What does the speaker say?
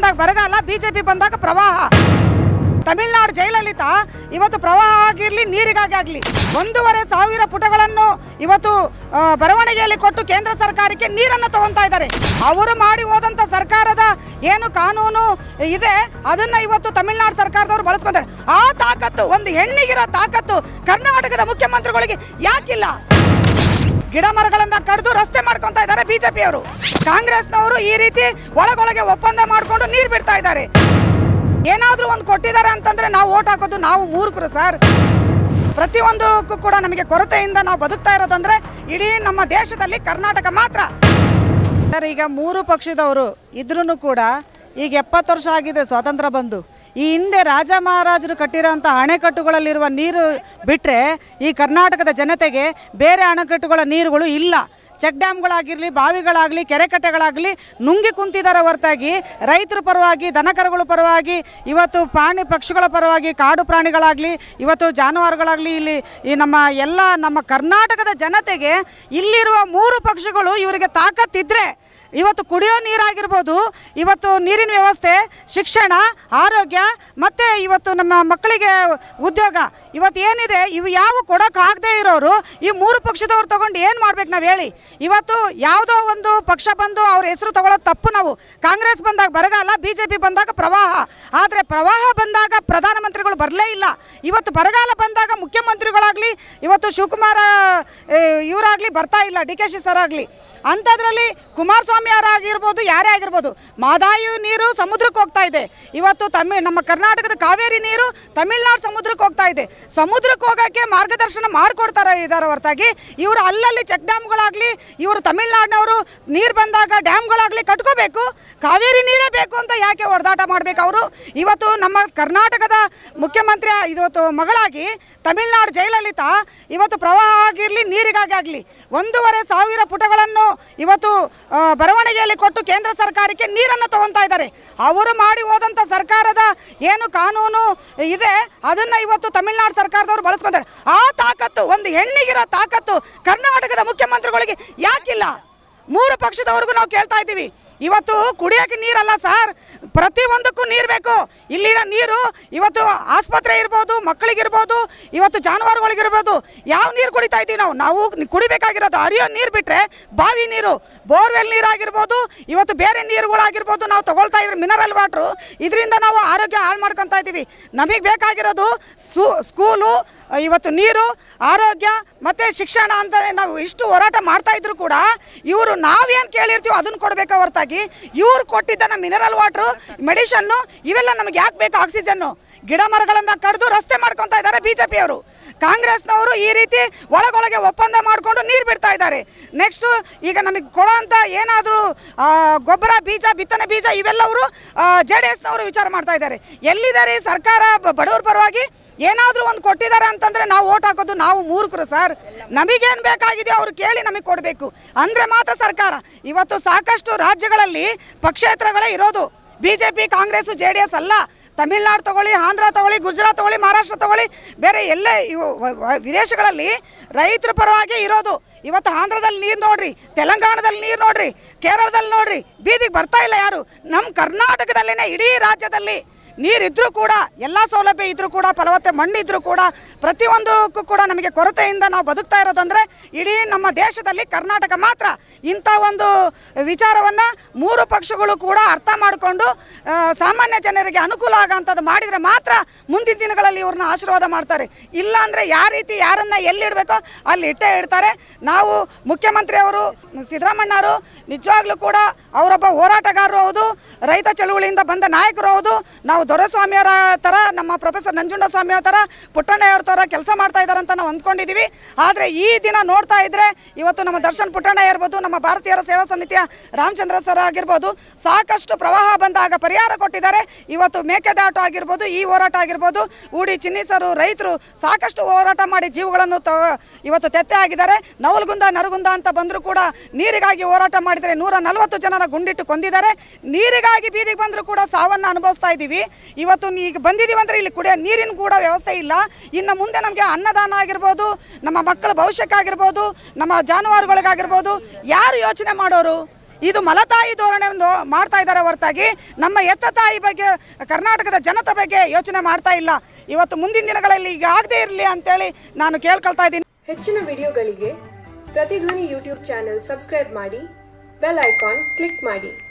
ಬಂದಾಗ ಬರಗಾಲ ಬಿಜೆಪಿ ಬಂದಾಗ ಪ್ರವಾಹ ತಮಿಳುನಾಡು ಜಯಲಲಿತಾ ಇವತ್ತು ಪ್ರವಾಹ ಆಗಿರಲಿ ನೀರಿಗಾಗಿ ಆಗಲಿ ಒಂದೂವರೆ ಸಾವಿರ ಪುಟಗಳನ್ನು ಇವತ್ತು ಆ, ಬರವಣಿಗೆಯಲ್ಲಿ ಕೊಟ್ಟು ಕೇಂದ್ರ ಸರ್ಕಾರಕ್ಕೆ ನೀರನ್ನು ತಗೊಂತಾ ಇದ್ದಾರೆ ಅವರು ಮಾಡಿ ಹೋದಂಥ ಸರ್ಕಾರದ ಏನು ಕಾನೂನು ಇದೆ ಅದನ್ನ ಇವತ್ತು ತಮಿಳುನಾಡು ಸರ್ಕಾರದವರು ಬಳಸ್ಕೊಂತಾರೆ ಆ ತಾಕತ್ತು ಒಂದು ಹೆಣ್ಣಿಗಿರೋ ತಾಕತ್ತು ಕರ್ನಾಟಕದ ಮುಖ್ಯಮಂತ್ರಿಗಳಿಗೆ ಯಾಕಿಲ್ಲ ಗಿಡ ಮರಗಳನ್ನ ಕಡಿದು ರಸ್ತೆ ಮಾಡ್ಕೊಂತ ಇದ್ದಾರೆ ಬಿಜೆಪಿಯವರು ಕಾಂಗ್ರೆಸ್ನವರು ಈ ರೀತಿ ಒಳಗೊಳಗೆ ಒಪ್ಪಂದ ಮಾಡಿಕೊಂಡು ನೀರು ಬಿಡ್ತಾ ಇದ್ದಾರೆ ಏನಾದ್ರೂ ಒಂದು ಕೊಟ್ಟಿದ್ದಾರೆ ಅಂತಂದ್ರೆ ನಾವು ಓಟ್ ಹಾಕೋದು ನಾವು ಮೂರ್ಖರು ಸರ್ ಪ್ರತಿಯೊಂದಕ್ಕೂ ಕೂಡ ನಮಗೆ ಕೊರತೆಯಿಂದ ನಾವು ಬದುಕ್ತಾ ಇರೋದಂದ್ರೆ ಇಡೀ ನಮ್ಮ ದೇಶದಲ್ಲಿ ಕರ್ನಾಟಕ ಮಾತ್ರ ಸರ್ ಈಗ ಮೂರು ಪಕ್ಷದವರು ಇದ್ರೂ ಕೂಡ ಈಗ ಎಪ್ಪತ್ತು ವರ್ಷ ಆಗಿದೆ ಸ್ವಾತಂತ್ರ್ಯ ಬಂದು ಈ ಹಿಂದೆ ರಾಜ ಮಹಾರಾಜರು ಕಟ್ಟಿರೋಂಥ ಅಣೆಕಟ್ಟುಗಳಲ್ಲಿರುವ ನೀರು ಬಿಟ್ಟರೆ ಈ ಕರ್ನಾಟಕದ ಜನತೆಗೆ ಬೇರೆ ಅಣೆಕಟ್ಟುಗಳ ನೀರುಗಳು ಇಲ್ಲ ಚೆಕ್ ಡ್ಯಾಮ್ಗಳಾಗಿರಲಿ ಬಾವಿಗಳಾಗಲಿ ಕೆರೆಕಟ್ಟೆಗಳಾಗಲಿ ನುಂಗಿ ಕುಂತಿದ್ದಾರೆ ಹೊರತಾಗಿ ರೈತರ ಪರವಾಗಿ ದನಕರುಗಳ ಪರವಾಗಿ ಇವತ್ತು ಪ್ರಾಣಿ ಪಕ್ಷಿಗಳ ಪರವಾಗಿ ಕಾಡು ಪ್ರಾಣಿಗಳಾಗಲಿ ಇವತ್ತು ಜಾನುವಾರುಗಳಾಗಲಿ ಇಲ್ಲಿ ಈ ನಮ್ಮ ಎಲ್ಲ ನಮ್ಮ ಕರ್ನಾಟಕದ ಜನತೆಗೆ ಇಲ್ಲಿರುವ ಮೂರು ಪಕ್ಷಗಳು ಇವರಿಗೆ ತಾಕತ್ತಿದ್ರೆ ಇವತ್ತು ಕುಡಿಯೋ ನೀರಾಗಿರ್ಬೋದು ಇವತ್ತು ನೀರಿನ ವ್ಯವಸ್ಥೆ ಶಿಕ್ಷಣ ಆರೋಗ್ಯ ಮತ್ತು ಇವತ್ತು ನಮ್ಮ ಮಕ್ಕಳಿಗೆ ಉದ್ಯೋಗ ಇವತ್ತು ಏನಿದೆ ಇವು ಯಾವ ಕೊಡೋಕ್ಕಾಗದೇ ಇರೋರು ಈ ಮೂರು ಪಕ್ಷದವ್ರು ತಗೊಂಡು ಏನು ಮಾಡ್ಬೇಕು ನಾವು ಹೇಳಿ ಇವತ್ತು ಯಾವುದೋ ಒಂದು ಪಕ್ಷ ಬಂದು ಅವ್ರ ಹೆಸರು ತಗೊಳ್ಳೋದು ತಪ್ಪು ನಾವು ಕಾಂಗ್ರೆಸ್ ಬಂದಾಗ ಬರಗಾಲ ಬಿ ಜೆ ಪಿ ಬಂದಾಗ ಪ್ರವಾಹ ಆದರೆ ಪ್ರವಾಹ ಬಂದಾಗ ಪ್ರಧಾನಮಂತ್ರಿಗಳು ಬರಲೇ ಇಲ್ಲ ಇವತ್ತು ಬರಗಾಲ ಬಂದಾಗ ಮುಖ್ಯಮಂತ್ರಿಗಳಾಗಲಿ ಇವತ್ತು ಶಿವಕುಮಾರ ಇವರಾಗಲಿ ಬರ್ತಾ ಇಲ್ಲ ಡಿ ಕೆ ಶಿ ಸರ್ ಆಗಲಿ ಅಂಥದ್ರಲ್ಲಿ ಕುಮಾರಸ್ವಾಮಿ ಅವರಾಗಿರ್ಬೋದು ಯಾರೇ ಆಗಿರ್ಬೋದು ಮಾದಾಯಿ ನೀರು ಸಮುದ್ರಕ್ಕೆ ಹೋಗ್ತಾ ಇದೆ ಇವತ್ತು ತಮಿಳ್ ನಮ್ಮ ಕರ್ನಾಟಕದ ಕಾವೇರಿ ನೀರು ತಮಿಳ್ನಾಡು ಸಮುದ್ರಕ್ಕೆ ಹೋಗ್ತಾ ಇದೆ ಸಮುದ್ರಕ್ಕೆ ಹೋಗೋಕ್ಕೆ ಮಾರ್ಗದರ್ಶನ ಮಾಡಿಕೊಡ್ತಾರೆ ಇದ್ದಾರೆ ಹೊರತಾಗಿ ಇವರು ಅಲ್ಲಲ್ಲಿ ಚೆಕ್ ಡ್ಯಾಮ್ಗಳಾಗಲಿ ಇವರು ತಮಿಳ್ನಾಡಿನವರು ನೀರು ಬಂದಾಗ ಡ್ಯಾಮ್ಗಳಾಗಲಿ ಕಟ್ಕೋಬೇಕು ಕಾವೇರಿ ನೀರೇ ಬೇಕು ಅಂತ ಯಾಕೆ ಹೊಡೆದಾಟ ಮಾಡಬೇಕು ಅವರು ಇವತ್ತು ನಮ್ಮ ಕರ್ನಾಟಕದ ಮುಖ್ಯಮಂತ್ರಿ ಇವತ್ತು ಮಗಳಾಗಿ ತಮಿಳ್ನಾಡು ಜಯಲಲಿತಾ ಇವತ್ತು ಪ್ರವಾಹ ಆಗಿರಲಿ ನೀರಿಗಾಗಿ ಆಗಲಿ ಒಂದೂವರೆ ಸಾವಿರ ಪುಟಗಳನ್ನು ಇವತ್ತು ಆ, ಬರವಣಿಗೆಯಲ್ಲಿ ಕೊಟ್ಟು ಕೇಂದ್ರ ಸರ್ಕಾರಕ್ಕೆ ನೀರನ್ನು ತಗೊಂತಾ ಇದ್ದಾರೆ ಅವರು ಮಾಡಿ ಹೋದಂಥ ಸರ್ಕಾರದ ಏನು ಕಾನೂನು ಇದೆ ಅದನ್ನ ಇವತ್ತು ತಮಿಳುನಾಡು ಸರ್ಕಾರದವರು ಬಳಸ್ಕೊಂತಾರೆ ಆ ತಾಕತ್ತು ಒಂದು ಹೆಣ್ಣಿಗಿರೋ ತಾಕತ್ತು ಕರ್ನಾಟಕದ ಮುಖ್ಯಮಂತ್ರಿಗಳಿಗೆ ಯಾಕಿಲ್ಲ ಮೂರು ಪಕ್ಷದವರೆಗೂ ನಾವು ಕೇಳ್ತಾ ಇದ್ದೀವಿ ಇವತ್ತು ಕುಡಿಯೋಕೆ ನೀರಲ್ಲ ಸರ್ ಪ್ರತಿಯೊಂದಕ್ಕೂ ನೀರು ಬೇಕು ಇಲ್ಲಿನ ನೀರು ಇವತ್ತು ಆಸ್ಪತ್ರೆ ಇರ್ಬೋದು ಮಕ್ಕಳಿಗಿರ್ಬೋದು ಇವತ್ತು ಜಾನುವಾರುಗಳಿಗಿರ್ಬೋದು ಯಾವ ನೀರು ಕುಡಿತಾ ಇದ್ದೀವಿ ನಾವು ನಾವು ಕುಡಿಬೇಕಾಗಿರೋದು ಹರಿಯೋ ನೀರು ಬಿಟ್ಟರೆ ಬಾವಿ ನೀರು ಬೋರ್ವೆಲ್ ನೀರಾಗಿರ್ಬೋದು ಇವತ್ತು ಬೇರೆ ನೀರುಗಳಾಗಿರ್ಬೋದು ನಾವು ತಗೊಳ್ತಾ ಇದ್ರೆ ಮಿನರಲ್ ವಾಟ್ರು ಇದರಿಂದ ನಾವು ಆರೋಗ್ಯ ಹಾಳು ಮಾಡ್ಕೊತಾ ಇದ್ದೀವಿ ನಮಗೆ ಬೇಕಾಗಿರೋದು ಸು ಸ್ಕೂಲು ಇವತ್ತು ನೀರು ಆರೋಗ್ಯ ಮತ್ತು ಶಿಕ್ಷಣ ಅಂತ ನಾವು ಇಷ್ಟು ಹೋರಾಟ ಮಾಡ್ತಾ ಇದ್ರು ಕೂಡ ಇವರು ನಾವೇನು ಕೇಳಿರ್ತೀವೋ ಅದನ್ನು ಕೊಡಬೇಕು ಹೊರತಾಗಿ ಇವ್ರು ಕೊಟ್ಟಿದ್ದ ನಮ್ಮ ಮಿನರಲ್ ವಾಟ್ರು ಮೆಡಿಷನ್ನು ಇವೆಲ್ಲ ನಮಗೆ ಯಾಕೆ ಬೇಕು ಆಕ್ಸಿಜನ್ನು ಗಿಡ ಮರಗಳನ್ನ ಕಡಿದು ರಸ್ತೆ ಮಾಡ್ಕೊತಾ ಇದ್ದಾರೆ ಬಿ ಜೆ ಪಿಯವರು ಕಾಂಗ್ರೆಸ್ನವರು ಈ ರೀತಿ ಒಳಗೊಳಗೆ ಒಪ್ಪಂದ ಮಾಡಿಕೊಂಡು ನೀರು ಬಿಡ್ತಾ ಇದ್ದಾರೆ ನೆಕ್ಸ್ಟು ಈಗ ನಮಗೆ ಕೊಡೋಂಥ ಏನಾದರೂ ಗೊಬ್ಬರ ಬೀಜ ಬಿತ್ತನೆ ಬೀಜ ಇವೆಲ್ಲವರು ಜೆ ಡಿ ಎಸ್ನವರು ವಿಚಾರ ಮಾಡ್ತಾ ಇದ್ದಾರೆ ಎಲ್ಲಿದ್ದಾರೆ ಈ ಸರ್ಕಾರ ಬ- ಬಡವ್ರ ಪರವಾಗಿ ಏನಾದರೂ ಒಂದು ಕೊಟ್ಟಿದ್ದಾರೆ ಅಂತಂದ್ರೆ ನಾವು ಓಟ್ ಹಾಕೋದು ನಾವು ಮೂರ್ಖರು ಸರ್ ನಮಗೇನು ಬೇಕಾಗಿದೆಯೋ ಅವ್ರು ಕೇಳಿ ನಮಗೆ ಕೊಡಬೇಕು ಅಂದರೆ ಮಾತ್ರ ಸರ್ಕಾರ ಇವತ್ತು ಸಾಕಷ್ಟು ರಾಜ್ಯಗಳಲ್ಲಿ ಪಕ್ಷೇತರಗಳೇ ಇರೋದು B J P Congress J D S ಅಲ್ಲ ತಮಿಳ್ನಾಡು ತಗೊಳ್ಳಿ ಆಂಧ್ರ ತಗೊಳ್ಳಿ ಗುಜರಾತ್ ತಗೊಳ್ಳಿ ಮಹಾರಾಷ್ಟ್ರ ತಗೊಳ್ಳಿ ಬೇರೆ ಎಲ್ಲೇ ಇವು ವ- ವ- ವಿದೇಶಗಳಲ್ಲಿ ರೈತರ ಪರವಾಗಿ ಇರೋದು ಇವತ್ತು ಆಂಧ್ರದಲ್ಲಿ ನೀರು ನೋಡ್ರಿ ತೆಲಂಗಾಣದಲ್ಲಿ ನೀರು ನೋಡ್ರಿ ಕೇರಳದಲ್ಲಿ ನೋಡ್ರಿ ಬೀದಿಗೆ ಬರ್ತಾ ಇಲ್ಲ ಯಾರು ನಮ್ಮ ಕರ್ನಾಟಕದಲ್ಲಿನೇ ಇಡೀ ರಾಜ್ಯದಲ್ಲಿ ನೀರಿದ್ರೂ ಕೂಡ ಎಲ್ಲ ಸೌಲಭ್ಯ ಇದ್ರೂ ಕೂಡ ಫಲವತ್ತೆ ಮಣ್ಣಿದ್ರೂ ಕೂಡ ಪ್ರತಿಯೊಂದಕ್ಕೂ ಕೂಡ ನಮಗೆ ಕೊರತೆಯಿಂದ ನಾವು ಬದುಕ್ತಾ ಇರೋದಂದ್ರೆ ಇಡೀ ನಮ್ಮ ದೇಶದಲ್ಲಿ ಕರ್ನಾಟಕ ಮಾತ್ರ ಇಂಥ ಒಂದು ವಿಚಾರವನ್ನು ಮೂರು ಪಕ್ಷಗಳು ಕೂಡ ಅರ್ಥ ಮಾಡಿಕೊಂಡು ಆ, ಸಾಮಾನ್ಯ ಜನರಿಗೆ ಅನುಕೂಲ ಆಗೋಂಥದ್ದು ಮಾಡಿದರೆ ಮಾತ್ರ ಮುಂದಿನ ದಿನಗಳಲ್ಲಿ ಇವ್ರನ್ನ ಆಶೀರ್ವಾದ ಮಾಡ್ತಾರೆ ಇಲ್ಲ ಅಂದರೆ ಯಾವ ರೀತಿ ಯಾರನ್ನ ಎಲ್ಲಿಡಬೇಕೋ ಅಲ್ಲಿ ಇಟ್ಟೇ ಇಡ್ತಾರೆ ನಾವು ಮುಖ್ಯಮಂತ್ರಿಯವರು ಸಿದ್ದರಾಮಣ್ಣವರು ನಿಜವಾಗ್ಲೂ ಕೂಡ ಅವರೊಬ್ಬ ಹೋರಾಟಗಾರರು ಹೌದು ರೈತ ಚಳುವಳಿಯಿಂದ ಬಂದ ನಾಯಕರು ಹೌದು ನಾವು ದೊರೆಸ್ವಾಮಿಯವರ ಥರ ನಮ್ಮ ಪ್ರೊಫೆಸರ್ ನಂಜುಂಡಸ್ವಾಮಿಯವರ ಥರ ಪುಟ್ಟಣ್ಣಯ್ಯವ್ರ ಥರ ಕೆಲಸ ಮಾಡ್ತಾ ಇದ್ದಾರೆ ಅಂತ ನಾವು ಅಂದ್ಕೊಂಡಿದ್ದೀವಿ ಆದರೆ ಈ ದಿನ ನೋಡ್ತಾ ಇದ್ರೆ ಇವತ್ತು ನಮ್ಮ ದರ್ಶನ್ ಪುಟ್ಟಣ್ಣಯ್ಯ ಇರ್ಬೋದು ನಮ್ಮ ಭಾರತೀಯರ ಸೇವಾ ಸಮಿತಿಯ ರಾಮಚಂದ್ರ ಸರ್ ಆಗಿರ್ಬೋದು ಸಾಕಷ್ಟು ಪ್ರವಾಹ ಬಂದಾಗ ಪರಿಹಾರ ಕೊಟ್ಟಿದ್ದಾರೆ ಇವತ್ತು ಮೇಕೆದಾಟು ಆಗಿರ್ಬೋದು ಈ ಹೋರಾಟ ಆಗಿರ್ಬೋದು ಊಡಿ ಚಿನ್ನಿಸರು ರೈತರು ಸಾಕಷ್ಟು ಹೋರಾಟ ಮಾಡಿ ಜೀವಗಳನ್ನು ತ ಇವತ್ತು ತೆತ್ತೆ ಆಗಿದ್ದಾರೆ ನವಲ್ಗುಂದ ನರಗುಂದ ಅಂತ ಬಂದರೂ ಕೂಡ ನೀರಿಗಾಗಿ ಹೋರಾಟ ಮಾಡಿದರೆ ನೂರ ನಲವತ್ತು ಜನರ ಗುಂಡಿಟ್ಟು ಕೊಂದಿದ್ದಾರೆ ನೀರಿಗಾಗಿ ಬೀದಿಗೆ ಬಂದರೂ ಕೂಡ ಸಾವನ್ನು ಅನುಭವಿಸ್ತಾ ಇದ್ದೀವಿ ಇವತ್ತು ನೀ- ಈಗ ಬಂದಿದ್ದೀವಿ ಅಂದರೆ ಇಲ್ಲಿ ಕುಡಿಯೋ ನೀರಿನ ಕೂಡ ವ್ಯವಸ್ಥೆ ಇಲ್ಲ ಇನ್ನು ಮುಂದೆ ನಮಗೆ ಅನ್ನದಾನ ಆಗಿರ್ಬೋದು ನಮ್ಮ ಮಕ್ಕಳ ಭವಿಷ್ಯಕ್ಕಾಗಿರ್ಬೋದು ನಮ್ಮ ಜಾನುವಾರುಗಳಿಗಾಗಿರ್ಬೋದು ಯಾರು ಯೋಚನೆ ಮಾಡೋರು ಇದು ಮಲತಾಯಿ ಧೋರಣೆ ಒಂದು ಮಾಡ್ತಾ ಇದ್ದಾರೆ ಹೊರತಾಗಿ ನಮ್ಮ ಎತ್ತ ತಾಯಿ ಬಗ್ಗೆ ಕರ್ನಾಟಕದ ಜನತೆ ಬಗ್ಗೆ ಯೋಚನೆ ಮಾಡ್ತಾ ಇಲ್ಲ ಇವತ್ತು ಮುಂದಿನ ದಿನಗಳಲ್ಲಿ ಈಗ ಆಗದೇ ಇರಲಿ ಅಂತೇಳಿ ನಾನು ಕೇಳ್ಕೊಳ್ತಾ ಇದ್ದೀನಿ ಹೆಚ್ಚಿನ ವಿಡಿಯೋಗಳಿಗೆ ಪ್ರತಿಧ್ವನಿ ಯೂಟ್ಯೂಬ್ ಚಾನೆಲ್ ಸಬ್ಸ್ಕ್ರೈಬ್ ಮಾಡಿ ಬೆಲ್ ಐಕಾನ್ ಕ್ಲಿಕ್ ಮಾಡಿ